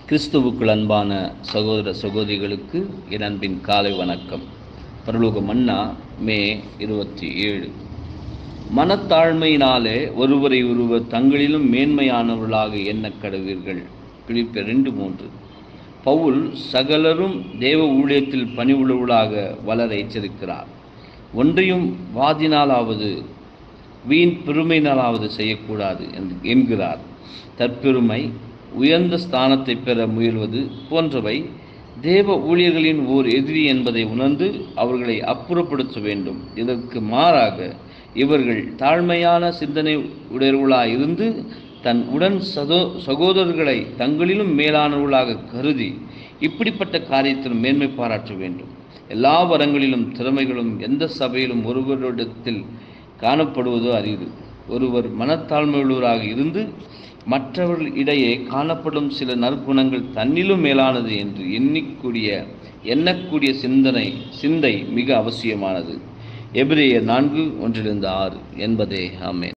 கிறிஸ்துவுக்குள் அன்பான சகோதர சகோதரிகளுக்கு என் அன்பின் காலை வணக்கம் பரலோக மன்னா மே இருபத்தி ஏழு மனத்தாழ்மையினாலே ஒருவரை ஒருவர் தங்களிலும் மேன்மையானவர்களாக எண்ணக் கடவீர்கள் பிலிப்ப ரெண்டு மூன்று பவுல் சகலரும் தேவ ஊழியத்தில் பணிவுள்ளவர்களாக வளர எச்சரிக்கிறார் ஒன்றையும் வாதினாலாவது வீண் பெருமையினாலாவது செய்யக்கூடாது என்று என்கிறார் தற்பெருமை உயர்ந்த ஸ்தானத்தை பெற முயல்வது போன்றவை தேவ ஊழியர்களின் ஓர் எதிரி என்பதை உணர்ந்து அவர்களை அப்புறப்படுத்த வேண்டும் இதற்கு மாறாக இவர்கள் தாழ்மையான சிந்தனை உடையவர்களாக இருந்து தன் உடன் சதோ சகோதரர்களை தங்களிலும் மேலானவர்களாக கருதி இப்படிப்பட்ட காரியத்தில் மேன்மை பாராட்ட வேண்டும் எல்லா வரங்களிலும் திறமைகளும் எந்த சபையிலும் ஒருவரிடத்தில் காணப்படுவதோ அரிது ஒருவர் மனத்தாழ்மையுள்ளவராக இருந்து மற்றவர்கள் இடையே காணப்படும் சில நற்குணங்கள் தன்னிலும் மேலானது என்று எண்ணிக்கூடிய எண்ணக்கூடிய சிந்தனை சிந்தை மிக அவசியமானது எபிரேயர் நான்கு ஒன்றிலிருந்து ஆறு என்பதே ஆமேன்